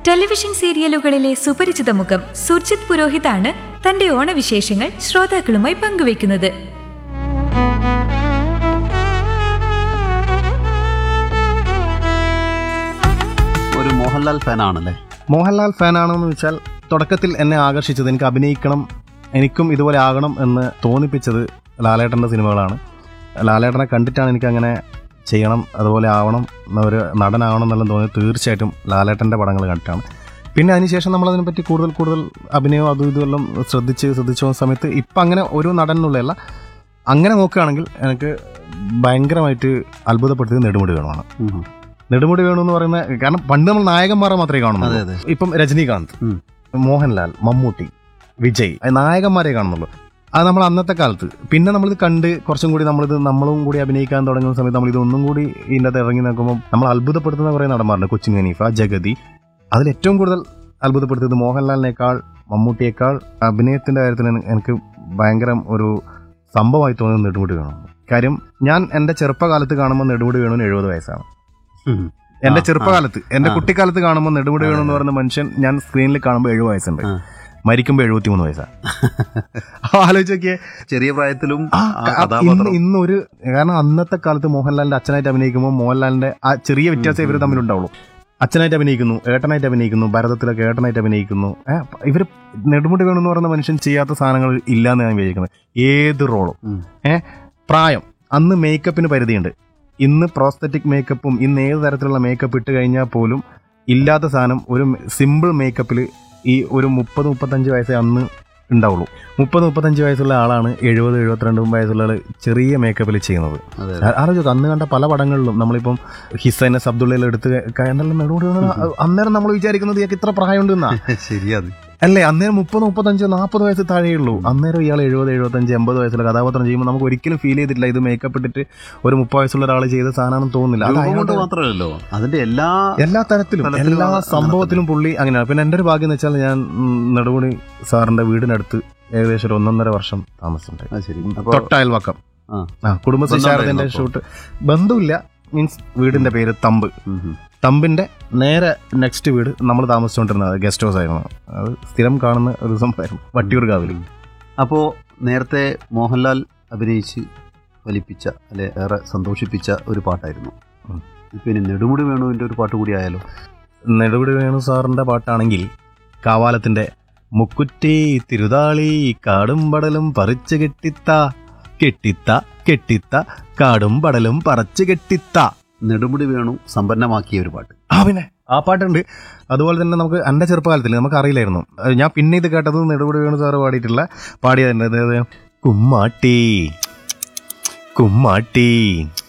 Television സീരിയലുകളിലെ സുപരിചിത മുഖം സുർജിത് പുരോഹിതാണ് തന്റെ ഓണവിശേഷങ്ങൾ ശ്രോതാക്കളുമായി പങ്കുവയ്ക്കുന്നത് ഒരു മോഹൻലാൽ ഫാനാണല്ലേ മോഹൻലാൽ ഫാനാണെന്ന് വെച്ചാൽ തുടക്കത്തിൽ എന്നെ ആകർഷിച്ചത് എനിക്ക് അഭിനയിക്കണം എനിക്കും ഇതുപോലെ ആകണം എന്ന് തോന്നിപ്പിച്ചത് ലാലേട്ടൻ്റെ സിനിമകളാണ് ലാലേട്ടനെ കണ്ടിട്ടാണ് എനിക്ക് അങ്ങനെ ചെയ്യണം അതുപോലെ ആവണം ഒരു നടനാവണം എന്നെല്ലാം തോന്നിയത് തീർച്ചയായിട്ടും ലാലേട്ടൻ്റെ പടങ്ങൾ കണ്ടിട്ടാണ് പിന്നെ അതിനുശേഷം നമ്മൾ അതിനെപ്പറ്റി കൂടുതൽ കൂടുതൽ അഭിനയവും അതും ഇതുമെല്ലാം ശ്രദ്ധിച്ച് ശ്രദ്ധിച്ചു പോകുന്ന സമയത്ത് ഇപ്പം അങ്ങനെ ഒരു നടൻ എന്നുള്ളതല്ല അങ്ങനെ നോക്കുകയാണെങ്കിൽ എനിക്ക് ഭയങ്കരമായിട്ട് അത്ഭുതപ്പെടുത്തിയത് നെടുമുടി വേണമാണ് ഉം. നെടുമുടി വേണു എന്ന് പറയുന്ന കാരണം പണ്ട് നമ്മൾ നായകന്മാരെ മാത്രമേ അതെ കാണുന്നുള്ളൂ അതെ ഇപ്പം രജനീകാന്ത് ഉം. മോഹൻലാൽ മമ്മൂട്ടി വിജയ് അത് നായകന്മാരെ കാണുന്നുള്ളൂ അത് നമ്മൾ അന്നത്തെ കാലത്ത് പിന്നെ നമ്മളിത് കണ്ട് കുറച്ചും കൂടി നമ്മളിത് നമ്മളും കൂടി അഭിനയിക്കാൻ തുടങ്ങുന്ന സമയത്ത് നമ്മൾ ഇത് ഒന്നും കൂടി ഇതിൻ്റെ അകത്ത് ഇറങ്ങി നോക്കുമ്പോൾ നമ്മൾ അത്ഭുതപ്പെടുത്തുന്ന കുറേ നടന്മാരുണ്ട് കൊച്ചിൻ ഹനീഫ ജഗതി അതിൽ ഏറ്റവും കൂടുതൽ അത്ഭുതപ്പെടുത്തിയത് മോഹൻലാലിനേക്കാൾ മമ്മൂട്ടിയേക്കാൾ അഭിനയത്തിന്റെ കാര്യത്തിൽ എനി- എനിക്ക് ഭയങ്കര ഒരു സംഭവമായി തോന്നുന്നത് നെടുമുടി വേണം കാര്യം ഞാൻ എൻ്റെ ചെറുപ്പകാലത്ത് കാണുമ്പോൾ നെടുമുടി വേണുവിന് എഴുപത് വയസ്സാണ് ഉം. എന്റെ ആ, ചെറുപ്പകാലത്ത് എന്റെ ആ. കുട്ടിക്കാലത്ത് കാണുമ്പോൾ നെടുമുടി വേണു എന്ന് പറയുന്ന മനുഷ്യൻ ഞാൻ സ്ക്രീനിൽ കാണുമ്പോൾ എഴുപത് വയസ്സുണ്ട് ആ. മരിക്കുമ്പോൾ എഴുപത്തിമൂന്ന് വയസ്സാണ് അപ്പൊ ആലോചിച്ച് നോക്കിയേ ചെറിയ പ്രായത്തിലും ആ, ആ ഇന്ന് കഥാപാത്രം ഇന്നൊരു കാരണം അന്നത്തെ കാലത്ത് മോഹൻലാലിന്റെ അച്ഛനായിട്ട് അഭിനയിക്കുമ്പോൾ മോഹൻലാലിന്റെ ആ ചെറിയ വ്യത്യാസം ഇവർ തമ്മിലുണ്ടാവുള്ളൂ അച്ഛനായിട്ട് അഭിനയിക്കുന്നു ഏട്ടനായിട്ട് അഭിനയിക്കുന്നു ഭരതത്തിലൊക്കെ ഏട്ടനായിട്ട് അഭിനയിക്കുന്നു ഏഹ് ഇവർ നെടുമുടി വേണു എന്ന് പറയുന്ന മനുഷ്യൻ ചെയ്യാത്ത സാധനങ്ങൾ ഇല്ല എന്ന് ഞാൻ വിചാരിക്കുന്നത് ഏത് റോളും ഉം. ഏഹ് പ്രായം അന്ന് മേക്കപ്പിന് പരിധിയുണ്ട് ഇന്ന് പ്രോസ്തറ്റിക് മേക്കപ്പും ഇന്ന് ഏത് തരത്തിലുള്ള മേക്കപ്പ് ഇട്ട് കഴിഞ്ഞാൽ പോലും ഇല്ലാത്ത സാധനം ഒരു സിമ്പിൾ മേക്കപ്പിൽ ഈ ഒരു മുപ്പത് മുപ്പത്തഞ്ച് വയസ്സേ അന്ന് ഉണ്ടാവുള്ളൂ മുപ്പത് മുപ്പത്തഞ്ച് വയസ്സുള്ള ആളാണ് എഴുപത് എഴുപത്തിരണ്ട് വയസ്സുള്ള ആൾ ചെറിയ മേക്കപ്പിൽ ചെയ്യുന്നത് അതെ ആ- ആലോചിക്കുക അന്ന് കണ്ട പല പടങ്ങളിലും നമ്മളിപ്പം ഹിസൈനസ് അബ്ദുള്ളയിൽ എടുത്ത് കയറെല്ലാം നെടുമുടി വീണ അന്നേരം നമ്മൾ വിചാരിക്കുന്നത് ഇയാൾക്ക് ഇത്ര പ്രായമുണ്ട് എന്നാ ശരിയത് അല്ലേ അന്നേരം മുപ്പത് മുപ്പത്തഞ്ച് നാൽപ്പത് വയസ്സ് താഴെയുള്ളൂ അന്നേരം ഇയാൾ എഴുപത് എഴുപത്തഞ്ച് എൺപത് വയസ്സുള്ള കഥാപാത്രം ചെയ്യുമ്പോൾ നമുക്ക് ഒരിക്കലും ഫീൽ ചെയ്തിട്ടില്ല ഇത് മേക്കപ്പ് ഇട്ടിട്ട് ഒരു മുപ്പത് വയസ്സുള്ള ഒരാൾ ചെയ്ത സാധനമാണെന്ന് തോന്നുന്നില്ല അത് രൂപം കൊണ്ട് അയാളുടെ മാത്രമല്ലോ അതിന്റെ എല്ലാ എല്ലാ തരത്തിലും തലത്തിലും എല്ലാ അങ്ങനെ സംഭവത്തിലും പുള്ളി അങ്ങനെയാണ് പിന്നെ എൻ്റെ ഒരു ഭാഗ്യം എന്ന് വെച്ചാൽ ഞാൻ ഉം, നെടുമുടി സാറിന്റെ വീടിനടുത്ത് ഏകദേശം ഒരു ഒന്നൊന്നര വർഷം താമസിച്ചിട്ടുണ്ട് ആ, ശരി അപ്പൊ തൊട്ടയൽവക്കം ആ. ആ കുടുംബശ്രീ ബന്ധം ശാരദന്റെ ഉണ്ടായിരുന്നോ ഷൂട്ട് ബന്ധമില്ല മീൻസ് വീടിന്റെ പേര് തമ്പ് ഉം, ഉം. തമ്പിന്റെ നേരെ നെക്സ്റ്റ് വീട് നമ്മൾ താമസിച്ചുകൊണ്ടിരുന്നത് ഗസ്റ്റ് ഹൗസ് ആയിരുന്നു അത് സ്ഥിരം കാണുന്ന ഒരു സംഭവമായിരുന്നു വട്ടിയൂർ കാവിൽ അപ്പോ നേരത്തെ മോഹൻലാൽ അഭിനയിച്ച് ഫലിപ്പിച്ച അല്ലെ ഏറെ സന്തോഷിപ്പിച്ച ഒരു പാട്ടായിരുന്നു ഉം. ഇപ്പൊ ഇനി നെടുമുടി വേണുവിന്റെ ഒരു പാട്ട് കൂടി ആയാലോ നെടുപിടി വേണു സാറിന്റെ പാട്ടാണെങ്കിൽ കാവാലത്തിന്റെ മുക്കുറ്റി തിരുതാളി കാടും പടലും പറിച്ചു കെട്ടിത്ത കെട്ടിത്ത കെട്ടിത്ത കാടും പടലും പറിച്ചു കെട്ടിത്ത നെടുമുടി വേണു സമ്പന്നമാക്കിയ ഒരു പാട്ട് ആ പിന്നെ ആ പാട്ടുണ്ട് അതുപോലെ തന്നെ നമുക്ക് എൻ്റെ ചെറുപ്പകാലത്തിൽ നമുക്ക് അറിയില്ലായിരുന്നു അത് ഞാൻ പിന്നെ ഇത് കേട്ടത് നെടുപടി വേണു സാറ് പാടിയിട്ടുള്ള പാടിയതുണ്ട് അതായത് കുമ്മാട്ടി കുമ്മാട്ടി